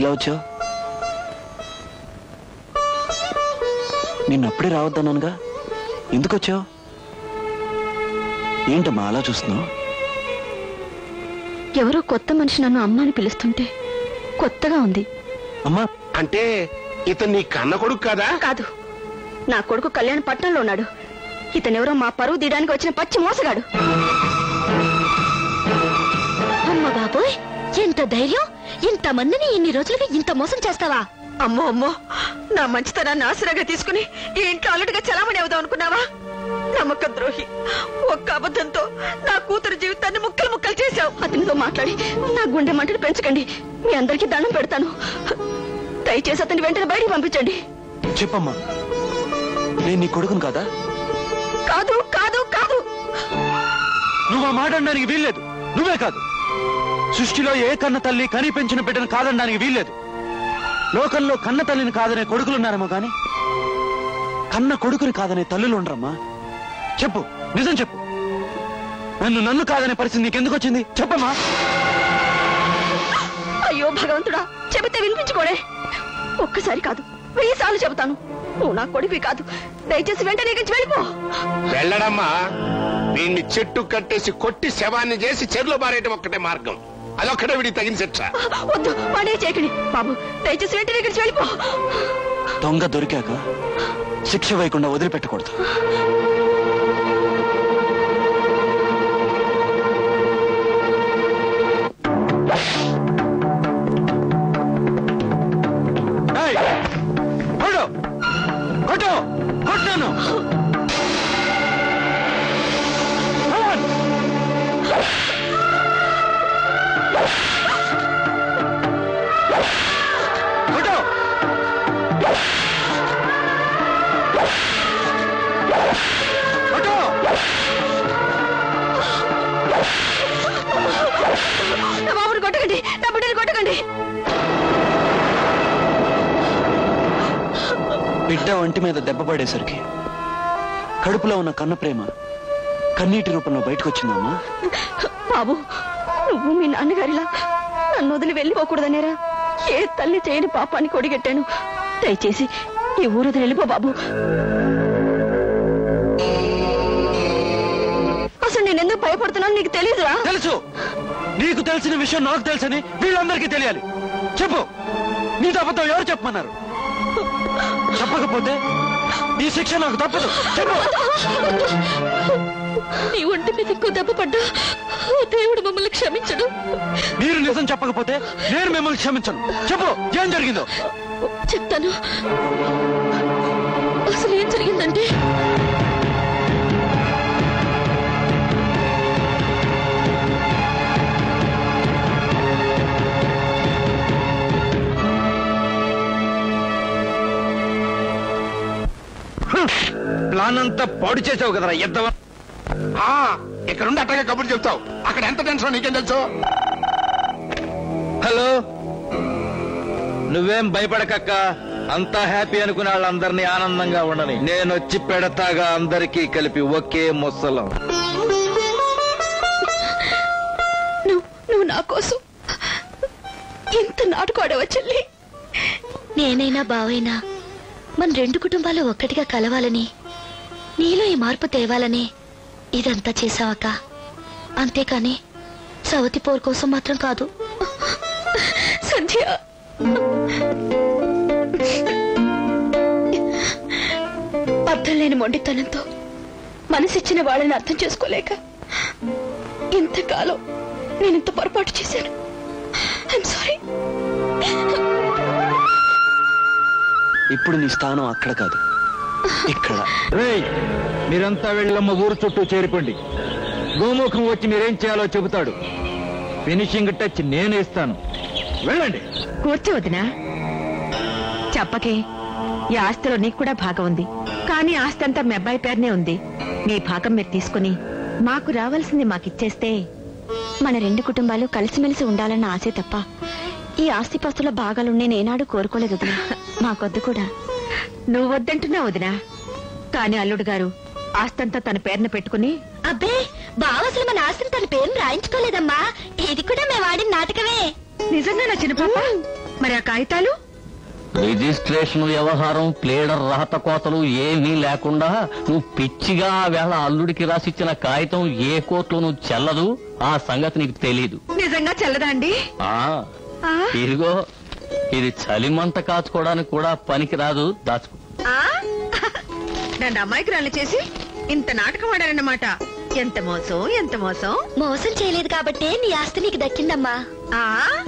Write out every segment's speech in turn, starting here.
ఇలా వచ్చావు నిన్నప్పుడే రావద్దన్నానుగా ఎందుకు వచ్చావు ఏంటమ్మా అలా చూస్తున్నావు ఎవరో కొత్త మనిషి నన్ను అమ్మ అని పిలుస్తుంటే కొత్తగా ఉంది అమ్మా అంటే ఇతను నీ కన్న కొడుకు కదా కాదు నా కొడుకు కళ్యాణ పట్నంలో ఉన్నాడు ఇతనెవరో మా పరువు తీయడానికి వచ్చిన పచ్చి మోసగాడు అమ్మ బాబోయ్ ఎంత ధైర్యం ఇంత మందిని ఇన్ని రోజులుగా ఇంత మోసం చేస్తావా అమ్మో అమ్మో నా మంచితనాన్ని ఆసరాగా తీసుకుని ఈ ఇంట్లో అల్లుడిగా చలామణి అవుదాం అనుకున్నావా నమ్మక ద్రోహి ఒక్క అబద్ధంతో నా కూతురు జీవితాన్ని ముక్కలు ముక్కలు చేశావు అతనితో మాట్లాడి నా గుండె మంటలు పెంచకండి మీ అందరికీ దండం పెడతాను దయచేసి అతని వెంటనే బయటికి పంపించండి చెప్పమ్మా నేను నీ కొడుకును కాదా కాదు కాదు కాదు నువ్వు ఆ మాట అనడానికి వీల్లేదు నువ్వే కాదు సృష్టిలో ఏ కన్న తల్లి కని పెంచిన బిడ్డను కాదనడానికి వీల్లేదు లోకంలో కన్న తల్లిని కాదనే కొడుకులున్నారేమో గాని కన్న కొడుకుని కాదనే తల్లులు ఉండరమ్మా చెప్పు నిజం చెప్పు నన్ను నన్ను కాదనే పరిస్థితి నీకెందుకు వచ్చింది చెప్పమ్మా అయ్యో భగవంతుడా చెబితే వినిపించుకోడే ఒక్కసారి కాదు వెయ్యి సార్లు చెబుతాను నువ్వు నా కొడుకువి కాదు దయచేసి వెంటనే ఇక్కడి నుంచి వెళ్ళిపో వెళ్ళడమ్మా వీడిని చెట్టు కట్టేసి కొట్టి శవాన్ని చేసి చెరులో బారేయటం ఒక్కటే మార్గం అదొక్కటే వీడికి తగిన శిక్ష వద్దు వాడే చేయకండి బాబు దయచేసి వెంటనే ఇక్కడి నుంచి వెళ్ళిపో దొంగ దొరికాక శిక్ష వేయకుండా వదిలిపెట్టకూడదు ఏయ్! కొట్టు! కొట్టు! కొట్టాను! Come on! కొట్టు! కొట్టు! నా బాబుని కొట్టకండి నా బిడ్డని కొట్టకండి బిడ్డ ఒంటి మీద దెబ్బ పడేసరికి కడుపులో ఉన్న కన్న ప్రేమ కన్నీటి రూపంలో బయటకు వచ్చిందమ్మా బాబు నువ్వు మీ నాన్నగారిలా నన్ను వదిలి వెళ్ళిపోకూడదనేరా ఏ తల్లి చేయని పాపాన్ని కొడిగట్టాను దయచేసి ఈ ఊరు వదిలి వెళ్ళిపో బాబు అసలు నేను ఎందుకు భయపడుతున్నాను నీకు తెలియదురా తెలుసు నీకు తెలిసిన విషయం నాకు తెలుసని వీళ్ళందరికీ తెలియాలి చెప్పు నీ అబద్ధం ఎవరు చెప్పమన్నారు చెప్పకపోతే ఈ శిక్ష నాకు తప్పదు చెప్పు నీ ఒంటి మీద ఎక్కువ దెబ్బ పడ్డా ఓ దేవుడు మమ్మల్ని క్షమించడు మీరు నిజం చెప్పకపోతే నేను మిమ్మల్ని క్షమించను చెప్పు ఏం జరిగిందో చెప్తాను అసలు ఏం జరిగిందంటే ప్లాన్ అంతా పాడు చేసావు కదరా ఎద్దవ ఆ, ఇక్కడుండి అట్టగా కబుర్లు చెప్తావు అక్కడ ఎంత టెన్షన్ నీకేం తెలుసు హలో నువ్వేం భయపడకక్క అంతా హ్యాపీ అనుకునే వాళ్ళందరినీ ఆనందంగా ఉండని నేను వచ్చి పెడతాగా అందరికీ కలిపి ఒకే ముసలం నువ్వు నువ్వు నా కోసం ఇంత నాటుకోడవ చెల్లి నేనైనా బావైనా మన రెండు కుటుంబాలు ఒక్కటిగా కలవాలని నీలో ఈ మార్పు తేవాలని ఇదంతా చేసావక్క అంతేకాని సవతి పోర్ కోసం మాత్రం కాదు సంధ్య అర్థం లేని మొండితనంతో మనసిచ్చిన వాళ్ళని అర్థం చేసుకోలేక ఇంతకాలం నేను ఇంత పొరపాటు చేశాను ఐఎమ్ సారీ ఇప్పుడు నీ స్థానం అక్కడ కాదు ఇక్కడ రేయ్ మీరంతా వెళ్ళమ్మ ఊరు చుట్టూ చేరిపోండి గోముఖం వచ్చి మీరేం చేయాలో చెబుతాడు ఫినిషింగ్ టచ్ నేను ఇస్తాను వెళ్ళండి కూర్చోవద్దునా చెప్పకే ఈ ఆస్తిలో నీకు కూడా భాగం ఉంది కానీ ఆస్తి అంతా మీ అబ్బాయి పేరునే ఉంది మీ భాగం మీరు తీసుకుని మాకు రావాల్సింది మాకిచ్చేస్తే మన రెండు కుటుంబాలు కలిసిమెలిసి ఉండాలన్న ఆశే తప్ప ఈ ఆస్తిపాస్తుల భాగాలుండే నేనాడు కోరుకోలేదు వదినా. మాకొద్దు కూడా నువ్వు వద్దంటున్నా వదినా కానీ అల్లుడు గారు ఆస్తంతా తన పేరున పెట్టుకుని అబ్బే బావ అసలు మన ఆస్తిని తన పేరును రాయించుకోలేదమ్మా ఇది కూడా మేము ఆడిన నాటకమే నిజంగా నా చిన్న పాప మరి ఆ కాగితాలు రిజిస్ట్రేషన్ వ్యవహారం ప్లేడర్ రాత కోతలు ఏమీ లేకుండా నువ్వు పిచ్చిగా ఆ వేళ అల్లుడికి రాసిచ్చిన కాగితం ఏ కోర్టులోనూ చెల్లదు ఆ సంగతి నీకు తెలీదు నిజంగా చెల్లదా అండి ఆ ఆ? ఇదిగో ఇది చలిమంట కాచుకోవడానికి కూడా పనికిరాదు దాచుకో ఆ? నన్ను అమాయకురాలు చేసి ఇంత నాటకం ఆడారన్నమాట ఎంత మోసం ఎంత మోసం మోసం చేయలేదు కాబట్టే నీ ఆస్తి నీకు దక్కిందమ్మా ఆ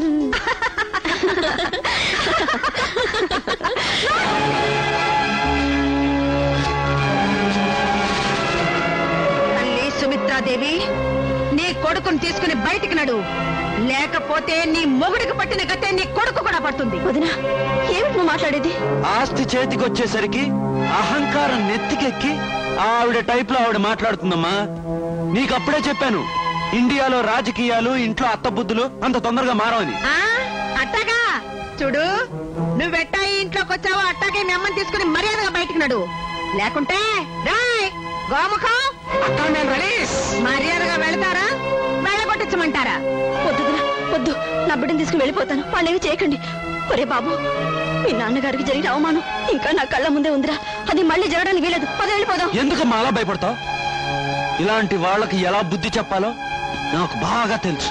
తల్లి సుమిత్రాదేవి నీ కొడుకుని తీసుకుని బయటికి నడు లేకపోతే నీ మొగుడికి పట్టిన గతే నీ కొడుకు కూడా పడుతుంది వదినా ఏమిటి నువ్వు మాట్లాడేది ఆస్తి చేతికి వచ్చేసరికి అహంకారం నెత్తికెక్కి ఆవిడ టైప్ లో ఆవిడ మాట్లాడుతుందమ్మా నీకు అప్పుడే చెప్పాను ఇండియాలో రాజకీయాలు ఇంట్లో అత్తబుద్ధులు అంత తొందరగా మారవని ఆ అట్టాగా చూడు నువ్వెట్టా ఈ ఇంట్లోకి వచ్చావో అట్టాగే మీ అమ్మని తీసుకుని మర్యాదగా బయటికి నడు లేకుంటే రాయ్ గోముఖం మర్యాదగా వెళతారా వెళ్ళగొట్టించమంటారా వద్దు వదినా, వద్దు నా బిడ్డను తీసుకుని వెళ్ళిపోతాను వాళ్ళేమి చేయకండి ఒరే బాబు మీ నాన్నగారికి జరిగిన అవమానం ఇంకా నా కళ్ళ ముందే ఉందిరా అది మళ్ళీ జరగడానికి వీలేదు పద వెళ్ళిపోదాం ఎందుకమ్మా అలా భయపడతావు ఇలాంటి వాళ్ళకి ఎలా బుద్ధి చెప్పాలో నాకు బాగా తెలుసు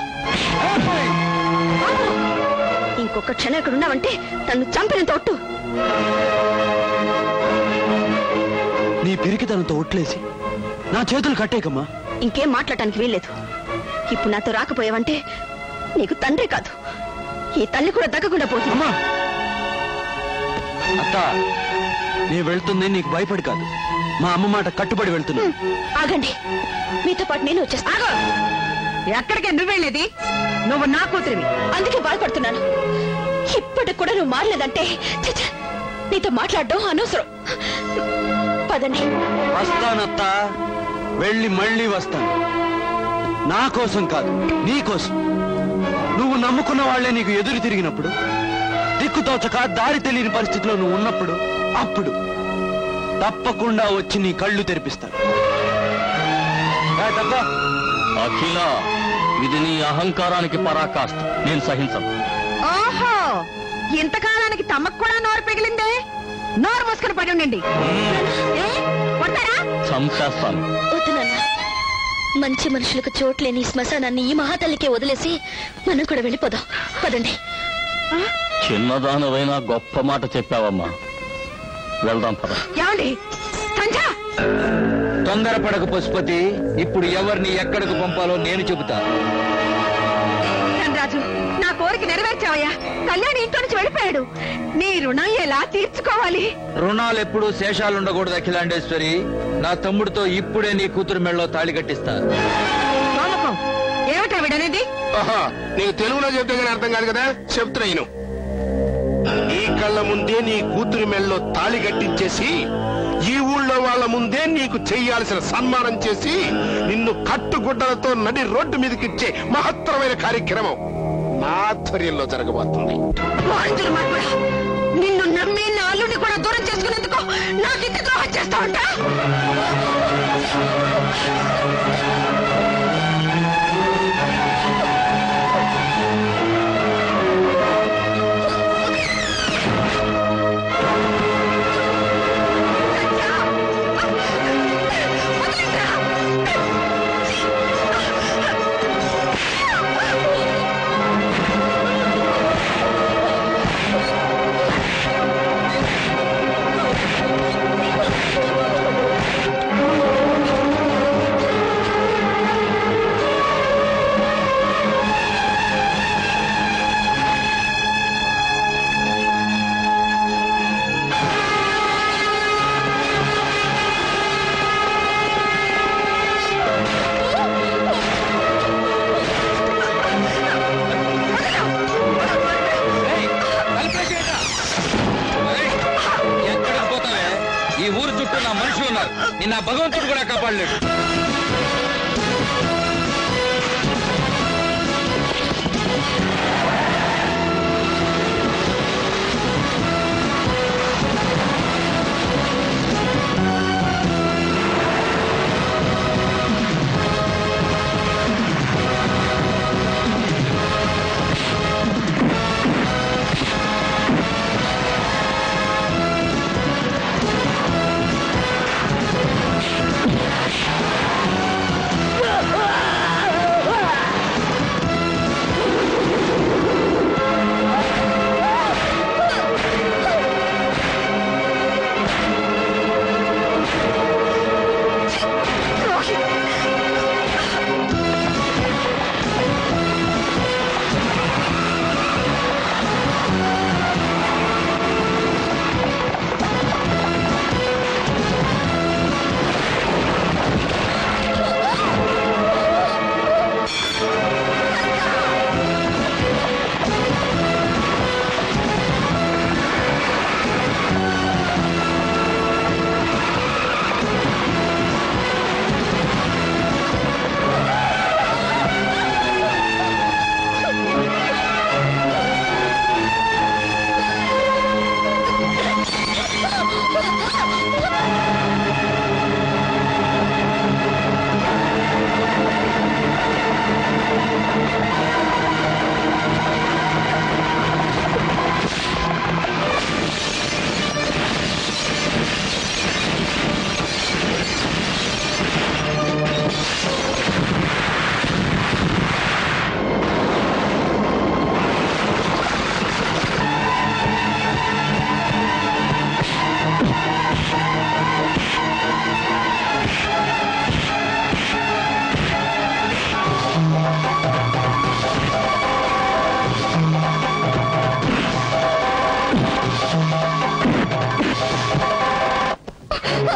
ఇంకొక క్షణం ఇక్కడ ఉన్నావంటే నన్ను చంపినంత ఒట్టు నీ పిరికితనంతో ఒట్లేసి నా చేతులు కట్టేకమ్మా ఇంకేం మాట్లాడటానికి వీల్లేదు ఇప్పుడు నాతో రాకపోయావంటే నీకు తండ్రి కాదు ఈ తల్లి కూడా దక్కకుండా పోతుంది అమ్మా అత్త నీ వెళ్తుంది నీకు భయపడి కాదు మా అమ్మ మాట కట్టుబడి వెళ్తున్నాను ఆగండి మీతో పాటు నేను వచ్చేస్తా ఆగో ఎక్కడికే నువ్వెళ్ళేది నువ్వు నా కూతురివి అందుకే బాధపడుతున్నాను ఇప్పటికి కూడా నువ్వు మారలేదంటే ఛ, ఛ, నీతో మాట్లాడడం అనవసరం పదండి వస్తానత్త వెళ్ళి మళ్ళీ వస్తాను నా కోసం కాదు నీ కోసం నువ్వు నమ్ముకున్న వాళ్లే నీకు ఎదురు తిరిగినప్పుడు దిక్కుతోచక దారి తెలియని పరిస్థితిలో నువ్వు ఉన్నప్పుడు అప్పుడు తప్పకుండా వచ్చి నీ కళ్ళు తెరిపిస్తాను ఏ, తప్ప. అఖిల ఇది నీ అహంకారానికి పరాకాష్ట నేను సహించను ఓహో ఇంతకాలానికి తమకు కూడా నోరు పిగిలిందే నోరు మూసుకుని పడి ఉండండి ఏ? కొడతారా చంపేస్తాను వద్దు నాన్న మంచి మనుషులకు చోట్లేని ఈ శ్మశానాన్ని ఈ మహాతల్లికే వదిలేసి మనం కూడా వెళ్ళిపోదాం పదండి చిన్నదానివైనా గొప్ప మాట చెప్పావమ్మా వెళ్దాం పద ఏమండి సంధ్య తొందరపడక పశుపతి ఇప్పుడు ఎవరిని ఎక్కడికి పంపాలో నేను చెబుతా రాజు నా కోరిక నెరవేర్చావయ్యా కళ్యాణి ఇంట్లో నుంచి వెళ్ళిపోయాడు నీ రుణం ఎలా తీర్చుకోవాలి రుణాలు ఎప్పుడూ శేషాలు ఉండకూడదు అఖిలాండేశ్వరి నా తమ్ముడితో ఇప్పుడే నీ కూతురు మెళ్ళలో తాళి కట్టిస్తా నమ్మకం ఏమిటా వీడనేది ఆహా, నీకు తెలుగులో చెప్తే కానీ అర్థం కాదు కదా చెప్తున్నా నేను నీ కళ్ళ ముందే నీ కూతురి మెళ్ళలో తాళి కట్టించేసి ఈ ఊళ్ళో వాళ్ళ ముందే నీకు చెయ్యాల్సిన సన్మానం చేసి నిన్ను కట్టుగుడ్డలతో నడి రోడ్డు మీదకిచ్చే మహత్తరమైన కార్యక్రమం నా ఆధ్వర్యంలో జరగబోతుంది వాంజులు మాట్లాడ నిన్ను నమ్మి నా అల్లుడిని కూడా దూరం చేసుకునేందుకు నాకు ఇంత ద్రోహం చేస్తా ఉంటా ఎక్కడికి పోతావే ఈ ఊరు చుట్టూ నా మనుషులు ఉన్నారు నిన్న భగవంతుడు కూడా కాపాడలేడు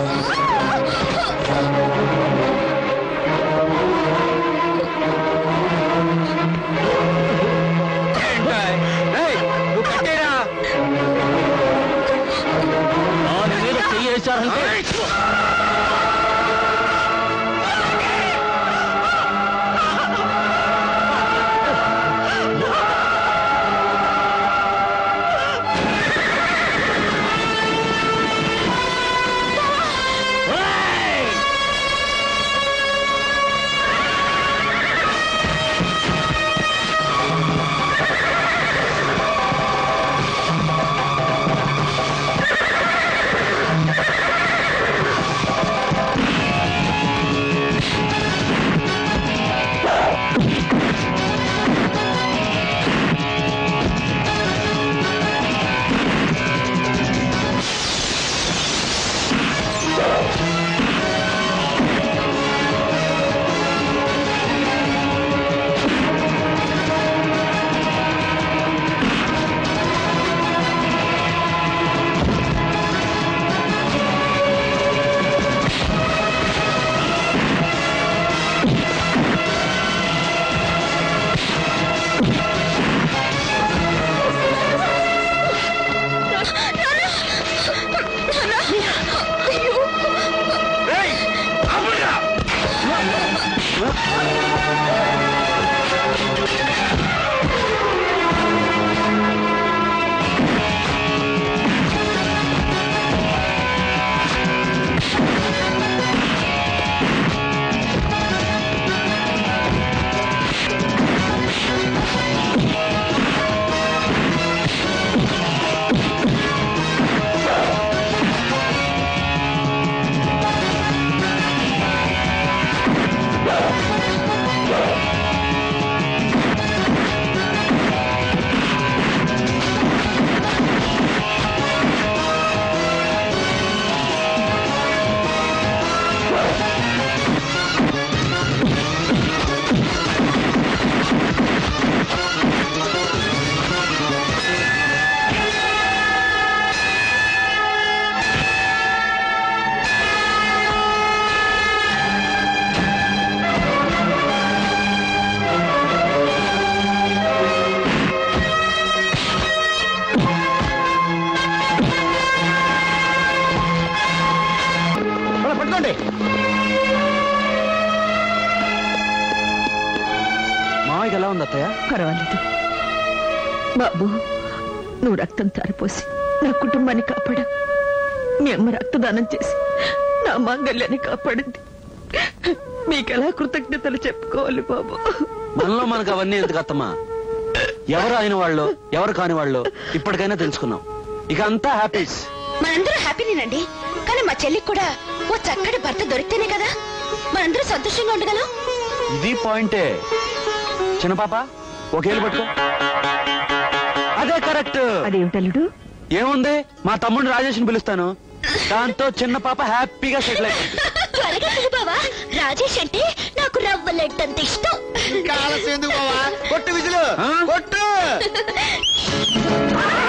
నువ్వు కట్టేరా దాని మీద చెయ్యేశారంటే పట్టుకోండి మామయ్యకి ఎలా ఉంది అత్తయ్య పర్వాలేదు బాబు నువ్వు రక్తం తారిపోసి నా కుటుంబాన్ని కాపాడా మీ అమ్మ రక్తదానం చేసి నా మాంగళ్యాన్ని కాపాడింది మీకెలా కృతజ్ఞతలు చెప్పుకోవాలి బాబు మనలో మనకు అవన్నీ ఎందుకు అత్తమ్మా ఎవరు అయిన వాళ్ళు ఎవరు కాని వాళ్ళు ఇప్పటికైనా తెలుసుకున్నాం ఇక అంతా హ్యాపీస్ మనందరూ హ్యాపీనేనండి కానీ మా చెల్లికి కూడా ఓ చక్కటి భర్త దొరికితేనే కదా మనందరూ సంతోషంగా ఉండగలం ఇది పాయింటే చిన్న పాప ఒకేళ్ళు పట్టుకో అదే కరెక్ట్ అదేమిటల్లుడు ఏముంది మా తమ్ముడిని రాజేష్ని పిలుస్తాను దాంతో చిన్న పాప హ్యాపీగా సెటిల్ అయిపోతుంది త్వరగా పిలు బావా రాజేష్ అంటే నాకు రవ్వలెట్టంత ఇష్టం కొట్టు విజులు ఆ? కొట్టు